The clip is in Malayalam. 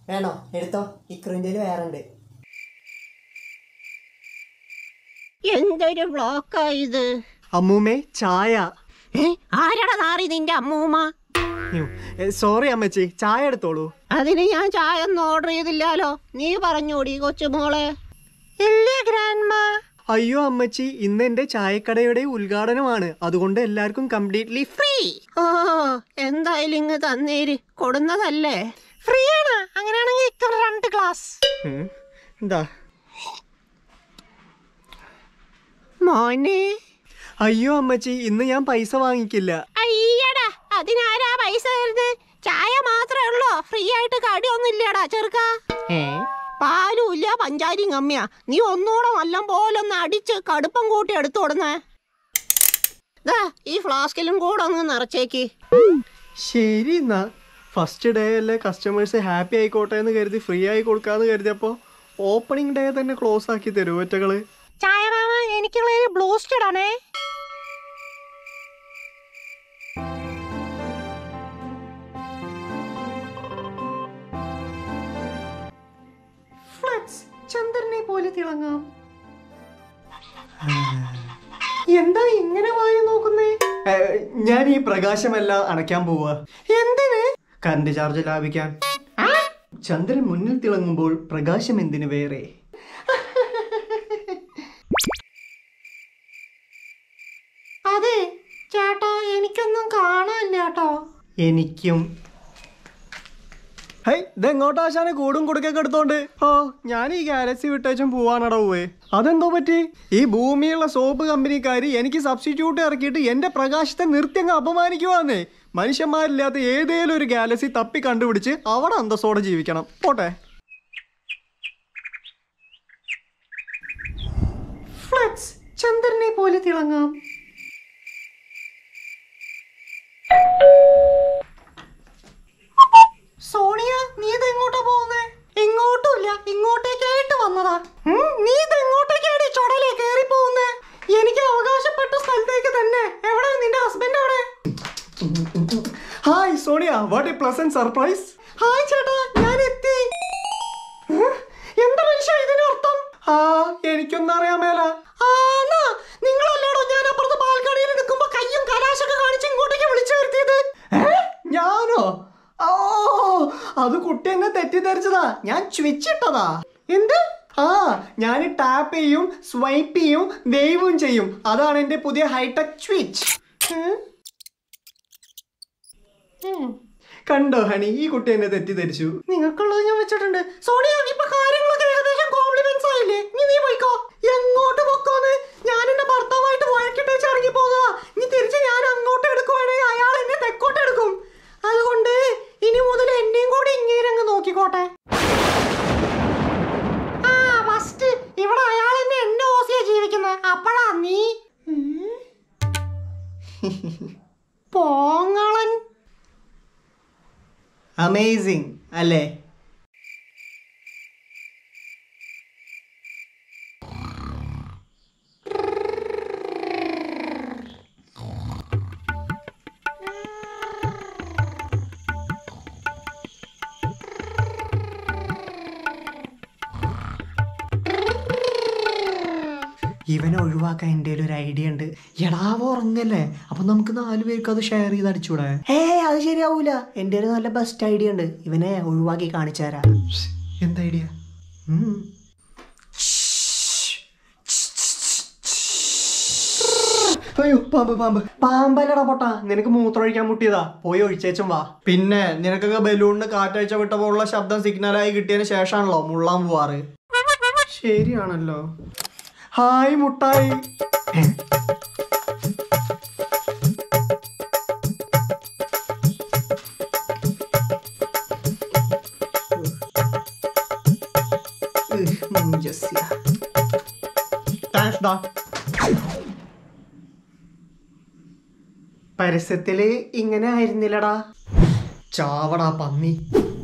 വേണോ എടുത്തോ ഇക്രുവിൻ്റെ വേറെ ഉണ്ട് എന്തൊരു ബ്ലോക്കാ ഇത് അമ്മൂമ്മേ ചായ ഏ, ആരാടാ നാറി നിന്റെ അമ്മൂമ്മ സോറി അമ്മച്ചി ചായ എടുത്തോളൂ അതിന് ഞാൻ ചായ ഒന്നും ഓർഡർ ചെയ്തില്ലാലോ നീ പറഞ്ഞോടി കൊച്ചുമോളെ ഇല്ലേ ഗ്രാൻഡ്മ അയ്യോ അമ്മച്ചി ഇന്ന് എന്റെ ചായക്കടയുടെ ഉദ്ഘാടനമാണ് അതുകൊണ്ട് എല്ലാവർക്കും കംപ്ലീറ്റ്ലി ഫ്രീ ഓ എന്തായാലും ഇങ്ങ് തന്നേര് കൊടുന്നതല്ലേ ഫ്രീ ആണ് അങ്ങനെയാണെങ്കിൽ ഇത്ര രണ്ട് ഗ്ലാസ് എന്താ മോനെ അയ്യോ അമ്മച്ചി ഇന്ന് ഞാൻ പൈസ വാങ്ങിക്കില്ല അയ്യടാ അതിനാരാ പൈസ തരുന്നത് ചായ മാത്രമേ ഉള്ളൂ ഫ്രീ ആയിട്ട് കടിയൊന്നും ഇല്ലടാ ചെറുക്ക പാലും ഇല്ല പഞ്ചാരിയും കമ്മിയാ നീ ഒന്നുകൂടെ നല്ല പോലെ ഒന്ന് അടിച്ച് കടുപ്പം കൂട്ടി എടുത്തു കൊടുന്നേ ദാ ഈ ഫ്ലാസ്കിലും കൂടെ ഒന്ന് നിറച്ചേക്ക് ശരി എന്നാ ഫസ്റ്റ് ഡേ അല്ലേ കസ്റ്റമേഴ്സ് ഹാപ്പി ആയിക്കോട്ടെ എന്ന് കരുതി ഫ്രീ ആയി കൊടുക്കാന്ന് കരുതിയപ്പോ ഓപ്പണിംഗ് ഡേ തന്നെ ക്ലോസ് ആക്കി തരൂ ഒറ്റകള് ചായ മാമ എനിക്കുള്ള ബ്ലൂസ്റ്റഡ് ആണേ ഫ്ലക്സ് ചന്ദ്രനെ പോലെ തിളങ്ങാം എന്താ ഇങ്ങനെ വായി നോക്കുന്നേ ഞാൻ ഈ പ്രകാശമെല്ലാം അണയ്ക്കാൻ പോവാ എന്തിന് കറണ്ട് ചാർജ് ലാഭിക്കാൻ ചന്ദ്രൻ മുന്നിൽ തിളങ്ങുമ്പോൾ പ്രകാശം എന്തിനു വേറെ അതെ ചേട്ടാ എനിക്കൊന്നും കാണാനില്ല കേട്ടോ എനിക്കും ഹൈ ഇതെങ്ങോട്ടാശാനെ കൂടും കുടുക്കൊക്കെ എടുത്തോണ്ട് ഓ ഞാൻ ഈ ഗാലക്സി വിട്ടേച്ചും പോവാനടാ പോവേ അതെന്തോ പറ്റി ഈ ഭൂമിയുള്ള സോപ്പ് കമ്പനിക്കാര് എനിക്ക് സബ്സ്റ്റിറ്റ്യൂട്ട് ഇറക്കിയിട്ട് എന്റെ പ്രകാശത്തെ നിർത്തിയങ്ങ് അപമാനിക്കുവാന്നേ മനുഷ്യന്മാരില്ലാത്ത ഏതേലും ഒരു ഗാലക്സി തപ്പി കണ്ടുപിടിച്ച് അവിടെ അന്തസ്സോടെ ജീവിക്കണം പോട്ടെ ഫ്ലക്സ് ചന്ദ്രനെ പോലെ തിളങ്ങാം സോണിയ നീ ഇത് എങ്ങോട്ടാ പോകുന്നേ എങ്ങോട്ടുമില്ല ഇങ്ങോട്ടേക്കായിട്ട് വന്നതാ ഉം, നീ ഇത് എങ്ങോട്ടേക്കാടി ചുടലേ കേറി പോകുന്നേ എനിക്ക് അവകാശപ്പെട്ട സ്ഥലത്തേക്ക് തന്നെ എവിടെ നിന്റെ ഹസ്ബൻഡ് എവിടെ hi Sonia what a pleasant surprise hi ചേട്ടാ ഞാൻ എത്തി ഉം, എന്താ മനുഷ്യ ഇതിനർത്ഥം ആ എനിക്കൊന്നും അറിയാൻ മേല ആന്നാ നിങ്ങളല്ലേടോ ഞാൻ അപ്പുറത്ത് പാൽക്കടയിൽ നിൽക്കുമ്പോ കയ്യും കലാശൊക്കെ കാണിച്ച് ഇങ്ങോട്ടേക്ക് വിളിച്ചു വരുത്തിയത് ഏ? ഞാനോ ഓ അത് കുട്ടി എന്നെ തെറ്റിദ്ധരിച്ചതാ ഞാൻ സ്വിച്ചിട്ടതാ എന്ത് ആ ഞാൻ ടാപ്പ് ചെയ്യും സ്വൈപ്പ് ചെയ്യും വേവും ചെയ്യും അതാണ് എന്റെ പുതിയ ഹൈടെക് സ്വിച്ച് കണ്ടോ ഹണി ഈ കുട്ടി എന്നെ തെറ്റിദ്ധരിച്ചു നിങ്ങൾക്കുള്ളത് ഞാൻ വെച്ചിട്ടുണ്ട് സോണിയ ഇപ്പൊ കാര്യങ്ങളൊക്കെ ഏകദേശം കോംപ്ലിമെന്റ്സ് ആയില്ലേ നീ നീ പോയിക്കോ എങ്ങോട്ട് പൊക്കോന്ന് ഞാൻ എന്റെ ഭർത്താവായിട്ട് വഴക്കിട്ടേച്ച് ഇറങ്ങി പോകുന്നതാ നീ തിരിച്ച് ഞാൻ അങ്ങോട്ട് എടുക്കുവാണെങ്കിൽ അയാൾ എന്നെ തെക്കോട്ട് എടുക്കും അതുകൊണ്ട് ഇനി മുതൽ എന്നെയും കൂടി ഇങ്ങേരങ്ങ് നോക്കിക്കോട്ടെ ആ ഫസ്റ്റ് ഇവിടെ അയാൾ എന്നെ എന്നെ ഓസിയാ ജീവിക്കുന്നത് അപ്പഴാ നീ പോങ്ങളൻ അമേസിങ് അല്ലേ ഇവനെ ഒഴിവാക്കാൻ എൻ്റെ ഒരു ഐഡിയ ഉണ്ട് എടാവ് ഉറങ്ങല്ലേ അപ്പൊ നമുക്ക് നാല് പേർക്ക് അത് ഷെയർ ചെയ്ത് അടിച്ചൂടെ ഏ അത് ശരിയാവൂല എൻ്റെ ഒരു നല്ല ബെസ്റ്റ് ഐഡിയ ഉണ്ട് ഇവനെ ഒഴിവാക്കി കാണിച്ചു തരാം എന്ത് ഐഡിയ അയ്യോ പാമ്പ് പാമ്പ് പാമ്പല്ലടാ പൊട്ടാ നിനക്ക് മൂത്രമൊഴിക്കാൻ മുട്ടിയതാ പോയി ഒഴിച്ചേച്ചും വാ പിന്നെ നിനക്കൊക്കെ ബലൂണിന് കാറ്റഴിച്ച വിട്ടപ്പോഴുള്ള ശബ്ദം സിഗ്നലായി കിട്ടിയതിന് ശേഷമാണല്ലോ മുള്ളാൻ പോവാറ് ശരിയാണല്ലോ ഹായ് മുട്ടായി താങ്ക്സ് ഡാ പരസ്യത്തില് ഇങ്ങനെ ആയിരുന്നില്ലടാ ചാവടാ പന്നി